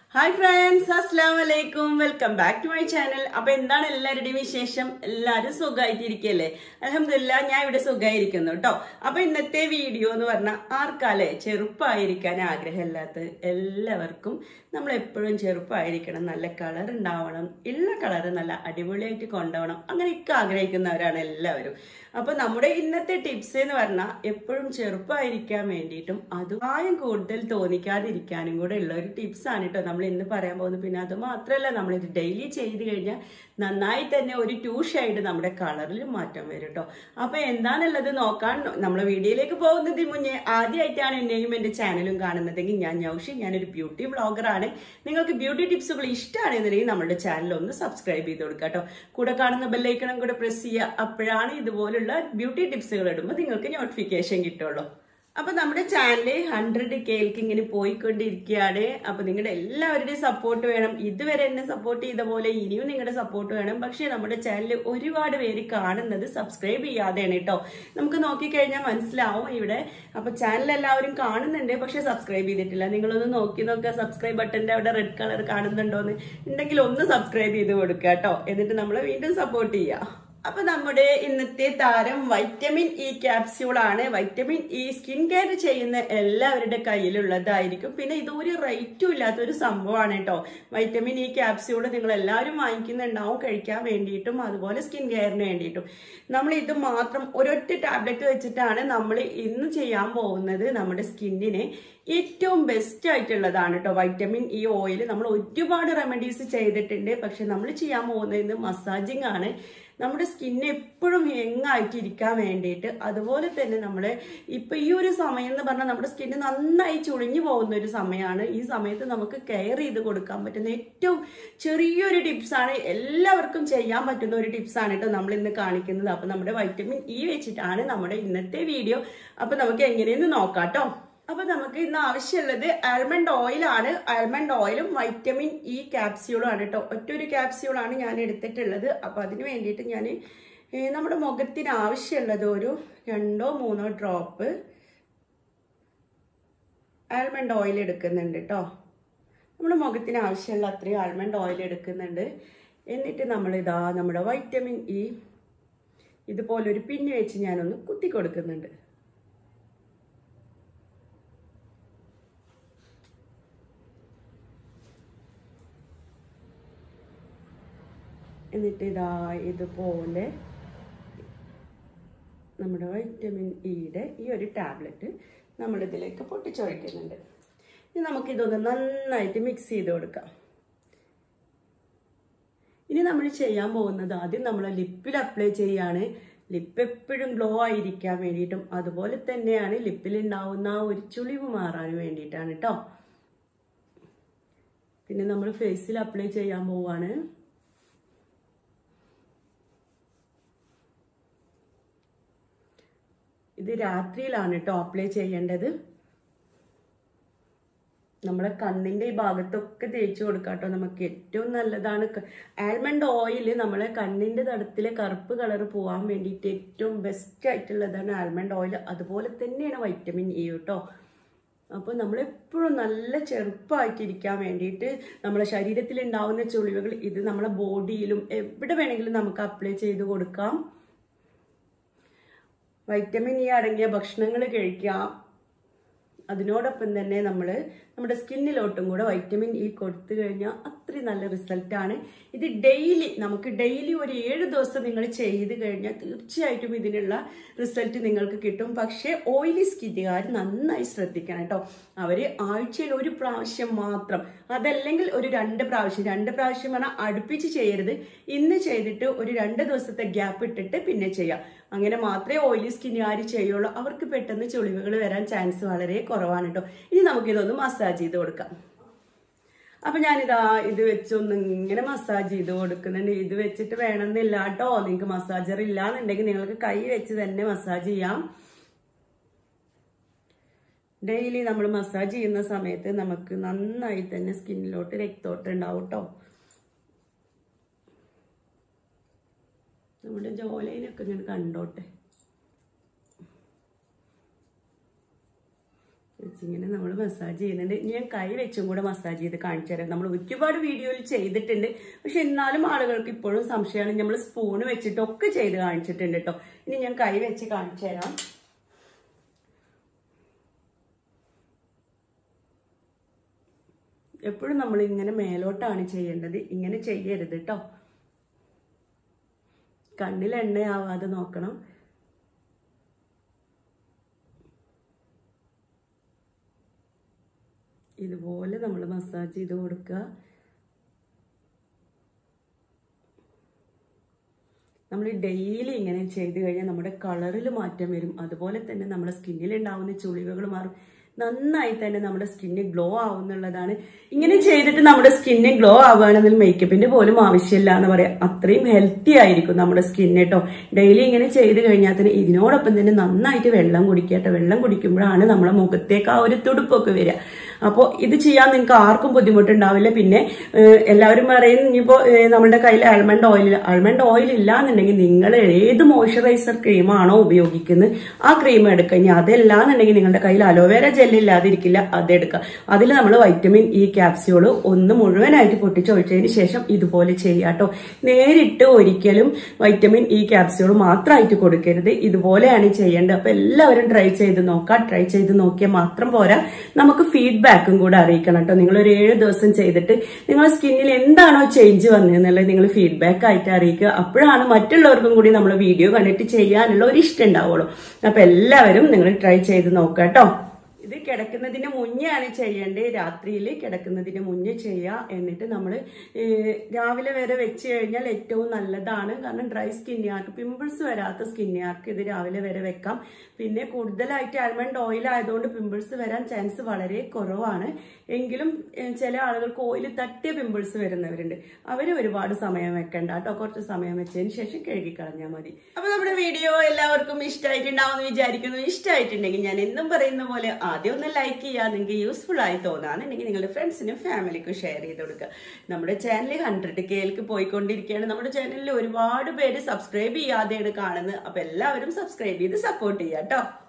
hi friends അസ്സാം വലൈക്കും welcome back to my channel അപ്പൊ എന്താണ് എല്ലാവരുടെയും വിശേഷം എല്ലാവരും സുഖമായിട്ടിരിക്കല്ലേ അലഹമില്ല ഞാൻ ഇവിടെ സുഖമായിരിക്കുന്നു കേട്ടോ അപ്പൊ ഇന്നത്തെ വീഡിയോ എന്ന് പറഞ്ഞാൽ ആർക്കാലേ ചെറുപ്പമായിരിക്കാൻ ആഗ്രഹമില്ലാത്ത എല്ലാവർക്കും നമ്മൾ എപ്പോഴും ചെറുപ്പമായിരിക്കണം നല്ല കളർ ഉണ്ടാവണം ഉള്ള കളർ നല്ല അടിപൊളിയായിട്ട് കൊണ്ടുപോകണം അങ്ങനെയൊക്കെ ആഗ്രഹിക്കുന്നവരാണ് എല്ലാവരും അപ്പൊ നമ്മുടെ ഇന്നത്തെ ടിപ്സ് എന്ന് പറഞ്ഞാൽ എപ്പോഴും ചെറുപ്പമായിരിക്കാൻ വേണ്ടിയിട്ടും അതുമായും കൂടുതൽ തോന്നിക്കാതിരിക്കാനും കൂടെ ഉള്ള ഒരു ടിപ്സ് ആണ് കേട്ടോ നമ്മൾ ഇന്ന് പറയാൻ പോകുന്നത് പിന്നെ അത് മാത്രമല്ല നമ്മൾ ഇത് ഡെയിലി ചെയ്ത് കഴിഞ്ഞാൽ നന്നായി തന്നെ ഒരു ടൂ ഷെയ്ഡ് നമ്മുടെ കളറിൽ മാറ്റം വരും കേട്ടോ അപ്പൊ എന്താണുള്ളത് നോക്കാൻ നമ്മൾ വീഡിയോയിലേക്ക് പോകുന്നതിന് മുന്നേ ആദ്യമായിട്ടാണ് എന്നെയും എന്റെ ചാനലും കാണുന്നതെങ്കിൽ ഞാൻ ഞൗഷി ഞാനൊരു ബ്യൂട്ടി വ്ളോഗറാണ് നിങ്ങൾക്ക് ബ്യൂട്ടി ടിപ്സുകൾ ഇഷ്ടമാണെന്നുണ്ടെങ്കിൽ നമ്മുടെ ചാനൽ ഒന്ന് സബ്സ്ക്രൈബ് ചെയ്ത് കൊടുക്കുക കേട്ടോ കൂടെ കാണുന്ന ബെല്ലൈക്കണം കൂടെ പ്രസ് ചെയ്യുക അപ്പോഴാണ് ഇതുപോലുള്ള ബ്യൂട്ടി ടിപ്സുകൾ ഇടുമ്പോൾ നിങ്ങൾക്ക് നോട്ടിഫിക്കേഷൻ കിട്ടുള്ളൂ അപ്പൊ നമ്മുടെ ചാനല് ഹൺഡ്രഡ് കേൾക്ക് ഇങ്ങനെ പോയിക്കൊണ്ടിരിക്കുകയാണ് അപ്പൊ നിങ്ങളുടെ എല്ലാവരുടെയും സപ്പോർട്ട് വേണം ഇതുവരെ എന്നെ സപ്പോർട്ട് ചെയ്ത പോലെ ഇനിയും നിങ്ങളുടെ സപ്പോർട്ട് വേണം പക്ഷെ നമ്മുടെ ചാനൽ ഒരുപാട് പേര് കാണുന്നത് സബ്സ്ക്രൈബ് ചെയ്യാതെയാണ് കേട്ടോ നമുക്ക് നോക്കിക്കഴിഞ്ഞാൽ മനസ്സിലാവും ഇവിടെ അപ്പൊ ചാനൽ എല്ലാവരും കാണുന്നുണ്ട് പക്ഷെ സബ്സ്ക്രൈബ് ചെയ്തിട്ടില്ല നിങ്ങളൊന്ന് നോക്കി നോക്കുക സബ്സ്ക്രൈബ് ബട്ടന്റെ അവിടെ റെഡ് കളർ കാണുന്നുണ്ടോന്ന് ഉണ്ടെങ്കിൽ ഒന്ന് സബ്സ്ക്രൈബ് ചെയ്ത് കൊടുക്കുക കേട്ടോ എന്നിട്ട് നമ്മളെ വീണ്ടും സപ്പോർട്ട് ചെയ്യുക അപ്പൊ നമ്മുടെ ഇന്നത്തെ താരം വൈറ്റമിൻ ഇ ക്യാപ്സ്യൂൾ ആണ് വൈറ്റമിൻ ഇ സ്കിൻ കെയർ ചെയ്യുന്ന എല്ലാവരുടെ കയ്യിലുള്ളതായിരിക്കും പിന്നെ ഇത് ഒരു റേറ്റും ഇല്ലാത്ത ഒരു സംഭവമാണ് കേട്ടോ വൈറ്റമിൻ ഇ ക്യാപ്സ്യൂൾ നിങ്ങൾ എല്ലാവരും വാങ്ങിക്കുന്നുണ്ടാവും കഴിക്കാൻ വേണ്ടിയിട്ടും അതുപോലെ സ്കിൻ കെയറിന് വേണ്ടിയിട്ടും നമ്മൾ ഇത് മാത്രം ഒരൊറ്റ ടാബ്ലറ്റ് വെച്ചിട്ടാണ് നമ്മൾ ഇന്ന് ചെയ്യാൻ പോകുന്നത് നമ്മുടെ സ്കിന്നിന് ഏറ്റവും ബെസ്റ്റ് ആയിട്ടുള്ളതാണ് കേട്ടോ വൈറ്റമിൻ ഇ ഓയിൽ നമ്മൾ ഒരുപാട് റെമഡീസ് ചെയ്തിട്ടുണ്ട് പക്ഷെ നമ്മൾ ചെയ്യാൻ പോകുന്നത് ഇന്ന് മസാജിങ് ആണ് നമ്മുടെ സ്കിന്ന് എപ്പോഴും യങ്ങായിട്ട് ഇരിക്കാൻ വേണ്ടിയിട്ട് അതുപോലെ തന്നെ നമ്മൾ ഇപ്പൊ ഈ ഒരു സമയം എന്ന് പറഞ്ഞാൽ നമ്മുടെ സ്കിന്ന് നന്നായി ചുളിഞ്ഞു പോകുന്ന ഒരു സമയമാണ് ഈ സമയത്ത് നമുക്ക് കെയർ ചെയ്ത് കൊടുക്കാൻ പറ്റുന്ന ഏറ്റവും ചെറിയൊരു ടിപ്സാണ് എല്ലാവർക്കും ചെയ്യാൻ പറ്റുന്ന ഒരു ടിപ്സാണ് കേട്ടോ നമ്മൾ ഇന്ന് കാണിക്കുന്നത് അപ്പൊ നമ്മുടെ വൈറ്റമിൻ ഇ വെച്ചിട്ടാണ് നമ്മുടെ ഇന്നത്തെ വീഡിയോ അപ്പൊ നമുക്ക് എങ്ങനെയെന്ന് നോക്കാം കേട്ടോ അപ്പൊ നമുക്ക് ഇന്ന് ആവശ്യമുള്ളത് ആൽമണ്ട് ഓയിലാണ് ആൽമണ്ട് ഓയിലും വൈറ്റമിൻ ഇ ക്യാപ്സ്യൂളും ആണ് കേട്ടോ ഒറ്റൊരു ക്യാപ്സ്യൂളാണ് ഞാൻ എടുത്തിട്ടുള്ളത് അപ്പൊ അതിന് വേണ്ടിയിട്ട് ഞാൻ നമ്മുടെ മുഖത്തിന് ആവശ്യമുള്ളത് ഒരു രണ്ടോ മൂന്നോ ഡ്രോപ്പ് ആൽമണ്ട് ഓയിൽ എടുക്കുന്നുണ്ട് കേട്ടോ നമ്മുടെ മുഖത്തിന് ആവശ്യമുള്ള അത്രയും ആൽമണ്ട് ഓയിൽ എടുക്കുന്നുണ്ട് എന്നിട്ട് നമ്മൾ ഇതാ നമ്മുടെ വൈറ്റമിൻ ഇ ഇതുപോലൊരു പിന്ന് വെച്ച് ഞാനൊന്ന് കുത്തി കൊടുക്കുന്നുണ്ട് എന്നിട്ട് ഇതാ ഇതുപോലെ നമ്മുടെ വൈറ്റമിൻ ഇയുടെ ഈ ഒരു ടാബ്ലറ്റ് നമ്മളിതിലേക്ക് പൊട്ടിച്ചൊഴിക്കുന്നുണ്ട് ഇനി നമുക്കിതൊന്ന് നന്നായിട്ട് മിക്സ് ചെയ്ത് കൊടുക്കാം ഇനി നമ്മൾ ചെയ്യാൻ പോകുന്നത് ആദ്യം നമ്മൾ ലിപ്പിൽ അപ്ലൈ ചെയ്യാണ് ലിപ്പ് എപ്പോഴും ഗ്ലോ ആയിരിക്കാൻ വേണ്ടിയിട്ടും അതുപോലെ തന്നെയാണ് ലിപ്പിൽ ഉണ്ടാവുന്ന ആ ഒരു ചുളിവ് മാറാൻ വേണ്ടിയിട്ടാണ് കേട്ടോ പിന്നെ നമ്മൾ ഫേസിൽ അപ്ലൈ ചെയ്യാൻ പോവാണ് ഇത് രാത്രിയിലാണ് കേട്ടോ അപ്ലൈ ചെയ്യേണ്ടത് നമ്മളെ കണ്ണിന്റെ ഈ ഭാഗത്തൊക്കെ തേച്ച് കൊടുക്കാം കേട്ടോ നമുക്ക് ഏറ്റവും നല്ലതാണ് ആൽമണ്ട് ഓയിൽ നമ്മളെ കണ്ണിന്റെ തടത്തിലെ കറുപ്പ് കളർ പോകാൻ വേണ്ടിയിട്ട് ഏറ്റവും ബെസ്റ്റ് ആയിട്ടുള്ളതാണ് ആൽമണ്ട് ഓയിൽ അതുപോലെ തന്നെയാണ് വൈറ്റമിൻ ഇ കേട്ടോ അപ്പോൾ നമ്മളെപ്പോഴും നല്ല ചെറുപ്പമായിട്ടിരിക്കാൻ വേണ്ടിയിട്ട് നമ്മുടെ ശരീരത്തിൽ ഉണ്ടാവുന്ന ചുളിവുകൾ ഇത് നമ്മളെ ബോഡിയിലും എവിടെ വേണമെങ്കിലും നമുക്ക് അപ്ലൈ ചെയ്ത് കൊടുക്കാം വൈറ്റമിൻ ഇ അടങ്ങിയ ഭക്ഷണങ്ങൾ കഴിക്കാം അതിനോടൊപ്പം തന്നെ നമ്മൾ നമ്മുടെ സ്കിന്നിലോട്ടും കൂടെ വൈറ്റമിൻ ഇ കൊടുത്തു കഴിഞ്ഞാൽ അത്രയും നല്ല റിസൾട്ടാണ് ഇത് ഡെയിലി നമുക്ക് ഡെയിലി ഒരു ഏഴ് ദിവസം നിങ്ങൾ ചെയ്ത് കഴിഞ്ഞാൽ തീർച്ചയായിട്ടും ഇതിനുള്ള റിസൾട്ട് നിങ്ങൾക്ക് കിട്ടും പക്ഷേ ഓയിലി സ്കിന്നുകാർ നന്നായി ശ്രദ്ധിക്കണം കേട്ടോ അവർ ആഴ്ചയിൽ ഒരു പ്രാവശ്യം മാത്രം അതല്ലെങ്കിൽ ഒരു രണ്ട് പ്രാവശ്യം രണ്ട് പ്രാവശ്യം പറഞ്ഞാൽ അടുപ്പിച്ച് ചെയ്യരുത് ഇന്ന് ചെയ്തിട്ട് ഒരു രണ്ട് ദിവസത്തെ ഗ്യാപ്പ് ഇട്ടിട്ട് പിന്നെ ചെയ്യാം അങ്ങനെ മാത്രമേ ഓയിലി സ്കിന്നുകാർ ചെയ്യുള്ളൂ അവർക്ക് പെട്ടെന്ന് ചുളിവുകൾ വരാൻ ചാൻസ് വളരെ കുറവാണ് കേട്ടോ ഇനി നമുക്കിതൊന്ന് മസാജ് ചെയ്ത് കൊടുക്കാം അപ്പൊ ഞാനിതാ ഇത് വെച്ചൊന്ന് ഇങ്ങനെ മസാജ് ചെയ്ത് കൊടുക്കുന്നുണ്ട് ഇത് വെച്ചിട്ട് വേണമെന്നില്ല കേട്ടോ നിങ്ങൾക്ക് മസാജർ ഇല്ലാന്നുണ്ടെങ്കിൽ നിങ്ങൾക്ക് കൈ വെച്ച് തന്നെ മസാജ് ചെയ്യാം ഡെയിലി നമ്മൾ മസാജ് ചെയ്യുന്ന സമയത്ത് നമുക്ക് നന്നായി തന്നെ സ്കിന്നിലോട്ട് രക്തോട്ട് ഉണ്ടാവും കേട്ടോ നമ്മുടെ ജോലൈനൊക്കെ ഇങ്ങനെ കണ്ടോട്ടെ വെച്ചിങ്ങനെ നമ്മൾ മസാജ് ചെയ്യുന്നുണ്ട് ഇനി ഞാൻ കൈ വെച്ചും കൂടെ മസാജ് ചെയ്ത് കാണിച്ചു തരാം നമ്മൾ ഒരുപാട് വീഡിയോയിൽ ചെയ്തിട്ടുണ്ട് പക്ഷെ എന്നാലും ആളുകൾക്ക് ഇപ്പോഴും സംശയമാണ് നമ്മൾ സ്പൂണ് വെച്ചിട്ടൊക്കെ ചെയ്ത് കാണിച്ചിട്ടുണ്ട് കേട്ടോ ഇനി ഞാൻ കൈ വെച്ച് കാണിച്ചു തരാം എപ്പോഴും നമ്മൾ ഇങ്ങനെ മേലോട്ടാണ് ചെയ്യേണ്ടത് ഇങ്ങനെ ചെയ്യരുത് കേട്ടോ കണ്ണിൽ എണ്ണയാവാതെ നോക്കണം ഇതുപോലെ നമ്മൾ മസാജ് ചെയ്ത് കൊടുക്കുക നമ്മൾ ഡെയിലി ഇങ്ങനെ ചെയ്ത് കഴിഞ്ഞാൽ നമ്മുടെ കളറിൽ മാറ്റം വരും അതുപോലെ തന്നെ നമ്മുടെ സ്കിന്നിൽ ഉണ്ടാവുന്ന ചുളിവുകൾ മാറും നന്നായി തന്നെ നമ്മുടെ സ്കിന്ന് ഗ്ലോ ആവുന്നുള്ളതാണ് ഇങ്ങനെ ചെയ്തിട്ട് നമ്മുടെ സ്കിന്ന് ഗ്ലോ ആവുകയാണെങ്കിൽ മേക്കപ്പിന്റെ പോലും ആവശ്യമില്ല എന്ന് പറയാം അത്രയും ഹെൽത്തി ആയിരിക്കും നമ്മുടെ സ്കിന്ന് കേട്ടോ ഡെയിലി ഇങ്ങനെ ചെയ്ത് കഴിഞ്ഞാൽ തന്നെ ഇതിനോടൊപ്പം തന്നെ നന്നായിട്ട് വെള്ളം കുടിക്കട്ടെ വെള്ളം കുടിക്കുമ്പോഴാണ് നമ്മുടെ മുഖത്തേക്ക് ആ ഒരു തുടുപ്പൊക്കെ വരിക അപ്പോൾ ഇത് ചെയ്യാൻ നിങ്ങൾക്ക് ആർക്കും ബുദ്ധിമുട്ടുണ്ടാവില്ല പിന്നെ ഏഹ്, എല്ലാവരും പറയും ഇനിയിപ്പോൾ നമ്മുടെ കയ്യിൽ ആൽമണ്ട് ഓയിൽ ആൽമണ്ട് ഓയിൽ ഇല്ല എന്നുണ്ടെങ്കിൽ നിങ്ങൾ ഏത് മോയ്സ്ചറൈസർ ക്രീമാണോ ഉപയോഗിക്കുന്നത് ആ ക്രീം എടുക്കുക ഇനി അതല്ല എന്നുണ്ടെങ്കിൽ നിങ്ങളുടെ കയ്യിൽ അലോവേര ജെൽ ഇല്ലാതിരിക്കില്ല അതെടുക്കുക അതിൽ നമ്മൾ വൈറ്റമിൻ ഇ ക്യാപ്സ്യൂള് ഒന്ന് മുഴുവനായിട്ട് പൊട്ടിച്ചൊഴിച്ചതിന് ശേഷം ഇതുപോലെ ചെയ്യാട്ടോ നേരിട്ട് ഒരിക്കലും വൈറ്റമിൻ ഇ ക്യാപ്സ്യൂൾ മാത്രമായിട്ട് കൊടുക്കരുത് ഇതുപോലെയാണ് ചെയ്യേണ്ടത് അപ്പൊ എല്ലാവരും ട്രൈ ചെയ്ത് നോക്കാം ട്രൈ ചെയ്ത് നോക്കിയാൽ മാത്രം പോരാ നമുക്ക് ഫീഡ്ബാക്കും കൂടെ അറിയിക്കണം കേട്ടോ നിങ്ങൾ ഒരു ഏഴ് ദിവസം ചെയ്തിട്ട് നിങ്ങളുടെ സ്കിന്നിൽ എന്താണോ ചേഞ്ച് വന്നതെന്നുള്ളത് നിങ്ങൾ ഫീഡ്ബാക്ക് ആയിട്ട് അറിയിക്കുക അപ്പോഴാണ് മറ്റുള്ളവർക്കും കൂടി നമ്മൾ വീഡിയോ കണ്ടിട്ട് ചെയ്യാനുള്ള ഒരു ഇഷ്ടം ഉണ്ടാവുള്ളൂ അപ്പൊ എല്ലാവരും നിങ്ങൾ ട്രൈ ചെയ്ത് നോക്കാം കേട്ടോ ഇത് കിടക്കുന്നതിന് മുന്നേ ആണ് ചെയ്യേണ്ടത് രാത്രിയിൽ കിടക്കുന്നതിന് മുന്നേ ചെയ്യുക എന്നിട്ട് നമ്മൾ രാവിലെ വരെ വെച്ച് കഴിഞ്ഞാൽ ഏറ്റവും നല്ലതാണ് കാരണം ഡ്രൈ സ്കിന്നുകാർക്ക് പിമ്പിൾസ് വരാത്ത സ്കിന്നുകാർക്ക് ഇത് രാവിലെ വരെ വെക്കാം പിന്നെ കൂടുതലായിട്ട് ആൽമണ്ട് ഓയിൽ ആയതുകൊണ്ട് പിമ്പിൾസ് വരാൻ ചാൻസ് വളരെ കുറവാണ് എങ്കിലും ഏഹ്, ചില ആളുകൾക്ക് ഓയിൽ തട്ടിയ പിമ്പിൾസ് വരുന്നവരുണ്ട് അവർ ഒരുപാട് സമയം വെക്കണ്ട കേട്ടോ കുറച്ച് സമയം വെച്ചതിന് ശേഷം കഴുകി കളഞ്ഞാൽ മതി അപ്പൊ നമ്മുടെ വീഡിയോ എല്ലാവർക്കും ഇഷ്ടമായിട്ടുണ്ടാവും എന്ന് വിചാരിക്കുന്നു ഇഷ്ടമായിട്ടുണ്ടെങ്കിൽ ഞാൻ എന്നും പറയുന്ന പോലെ ആദ്യം ഒന്ന് ലൈക്ക് ചെയ്യുക നിങ്ങൾക്ക് യൂസ്ഫുൾ ആയി തോന്നാന്നുണ്ടെങ്കിൽ നിങ്ങളുടെ ഫ്രണ്ട്സിനും ഫാമിലിക്കും ഷെയർ ചെയ്ത് കൊടുക്കുക നമ്മുടെ ചാനൽ ഹൺഡ്രഡ് കെയിലേക്ക് പോയിക്കൊണ്ടിരിക്കുകയാണ് നമ്മുടെ ചാനലിൽ ഒരുപാട് പേര് സബ്സ്ക്രൈബ് ചെയ്യാതെയാണ് കാണുന്നത് അപ്പൊ എല്ലാവരും സബ്സ്ക്രൈബ് ചെയ്ത് സപ്പോർട്ട് ചെയ്യാം കേട്ടോ